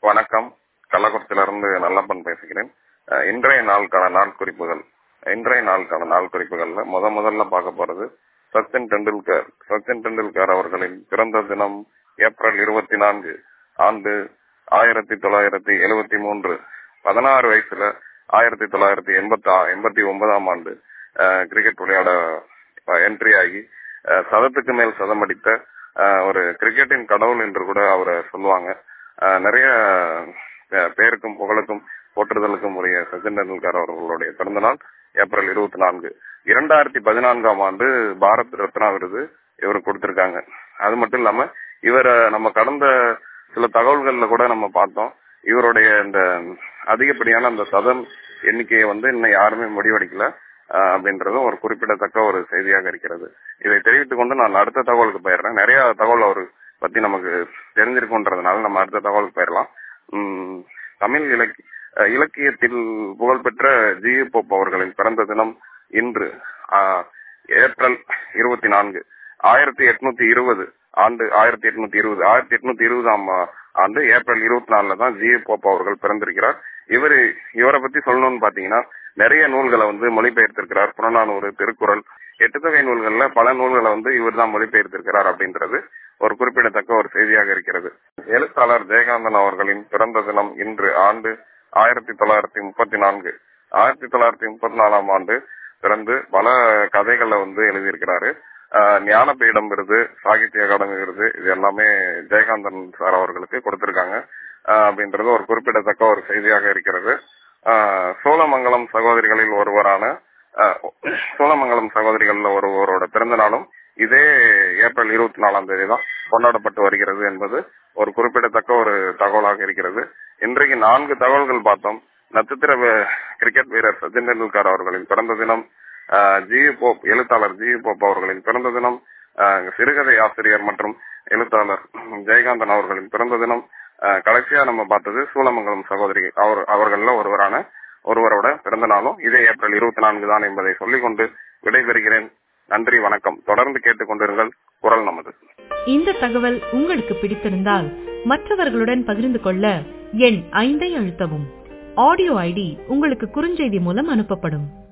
வணக்கம் கள்ளக்குறிச்சியிலிருந்து நல்லப்பன் பேசுகிறேன் அஹ் இன்றைய நாளுக்கான நாள் குறிப்புகள் இன்றைய நாளுக்கான நாள் குறிப்புகள்ல முத முதல்ல பார்க்க போறது சச்சின் டெண்டுல்கர் சச்சின் டெண்டுல்கர் அவர்களின் பிறந்த தினம் ஏப்ரல் இருபத்தி நான்கு ஆண்டு ஆயிரத்தி தொள்ளாயிரத்தி எழுபத்தி மூன்று பதினாறு வயசுல ஆயிரத்தி தொள்ளாயிரத்தி எண்பத்தி எண்பத்தி ஒன்பதாம் ஆண்டு அஹ், கிரிக்கெட் விளையாட என்ட்ரி ஆகி அஹ், சதத்துக்கு மேல் சதம் அடித்த அஹ், ஒரு கிரிக்கெட்டின் கடவுள் என்று கூட அவரை சொல்லுவாங்க அஹ், நிறைய அஹ், பேருக்கும் புகழுக்கும் போற்றுதலுக்கும் உரிய சச்சின் டெண்டுல்கர் அவர்களுடைய பிறந்த நாள் ஏப்ரல் இருபத்தி நான்கு இரண்டாயிரத்தி பதினான்காம் ஆண்டு பாரத் ரத்னா விருது இவருக்கு கொடுத்திருக்காங்க அது மட்டும் இல்லாம இவரை நம்ம கடந்த சில தகவல்கள்ல கூட நம்ம பார்த்தோம் இவருடைய இந்த அதிகப்படியான அந்த சதம் எண்ணிக்கையை வந்து இன்னும் யாருமே முடிவெடுக்கல அஹ், அப்படின்றதும் ஒரு குறிப்பிடத்தக்க ஒரு செய்தியாக இருக்கிறது இதை தெரிவித்துக் கொண்டு நான் அடுத்த தகவலுக்கு போயிடுறேன் நிறைய தகவல் அவர் பத்தி நமக்கு தெரிஞ்சிருக்குன்றதுனால நம்ம அடுத்த தகவலுக்கு போயிடலாம் உம், தமிழ் இலக்கிய அஹ், இலக்கியத்தில் புகழ்பெற்ற ஜி போப் அவர்களின் பிறந்த தினம் இன்று ஆஹ், ஏப்ரல் இருபத்தி நான்கு ஆயிரத்தி எட்நூத்தி இருபது ஆண்டு ஆயிரத்தி எட்நூத்தி இருபது ஆயிரத்தி எட்நூத்தி இருபதாம் ஆண்டு ஏப்ரல் இருபத்தி நாலுல தான் ஜி போப் அவர்கள் பிறந்திருக்கிறார் இவரு இவரை பத்தி சொல்லணும்னு பாத்தீங்கன்னா நிறைய நூல்களை வந்து மொழிபெயர்த்திருக்கிறார் புறநானூறு திருக்குறள் எட்டு தொகை நூல்கள்ல பல நூல்களை வந்து இவர் தான் மொழிபெயர்த்திருக்கிறார் அப்படின்றது ஒரு குறிப்பிடத்தக்க ஒரு செய்தியாக இருக்கிறது எழுத்தாளர் ஜெயகாந்தன் அவர்களின் பிறந்த தினம் இன்று ஆண்டு ஆயிரத்தி தொள்ளாயிரத்தி முப்பத்தி நான்கு ஆயிரத்தி தொள்ளாயிரத்தி முப்பத்தி நாலாம் ஆண்டு பிறந்து பல கதைகளை வந்து எழுதியிருக்கிறாரு ஆஹ் ஞானபீடம் விருது சாகித்ய அகாடமி விருது இது எல்லாமே ஜெயகாந்தன் சார் அவர்களுக்கு கொடுத்திருக்காங்க ஆஹ் அப்படின்றது ஒரு குறிப்பிடத்தக்க ஒரு செய்தியாக இருக்கிறது ஆஹ் சோழமங்கலம் சகோதரிகளில் ஒருவரான ஆஹ் சோழமங்கலம் சகோதரிகள்ல ஒருவரோட பிறந்த நாளும் இதே ஏப்ரல் இருபத்தி நாலாம் தேதி தான் கொண்டாடப்பட்டு வருகிறது என்பது ஒரு குறிப்பிடத்தக்க ஒரு தகவலாக இருக்கிறது இன்றைக்கு நான்கு தகவல்கள் பார்த்தோம் நட்சத்திர வி- கிரிக்கெட் வீரர் சச்சின் டெண்டுல்கர் அவர்களின் பிறந்த தினம் ஆஹ் ஜி போப் எழுத்தாளர் ஜி போப் அவர்களின் பிறந்த தினம் ஆஹ் சிறுகதை ஆசிரியர் மற்றும் எழுத்தாளர் ஜெயகாந்தன் அவர்களின் பிறந்த தினம் ஆஹ் கடைசியா நம்ம பார்த்தது சூலமங்கலம் சகோதரி அவர் அவர்கள்ல ஒருவரான ஒருவரோட பிறந்த நாளும் இதே ஏப்ரல் இருபத்தி நான்கு தான் என்பதை சொல்லிக்கொண்டு விடைபெறுகிறேன் நன்றி வணக்கம் தொடர்ந்து கேட்டுக்கொண்டிருங்கள் குரல் நமது இந்த தகவல் உங்களுக்கு பிடித்திருந்தால் மற்றவர்களுடன் பகிர்ந்து கொள்ள எண் ஐந்தை அழுத்தவும் ஆடியோ ஐடி உங்களுக்கு குறுஞ்செய்தி மூலம் அனுப்பப்படும்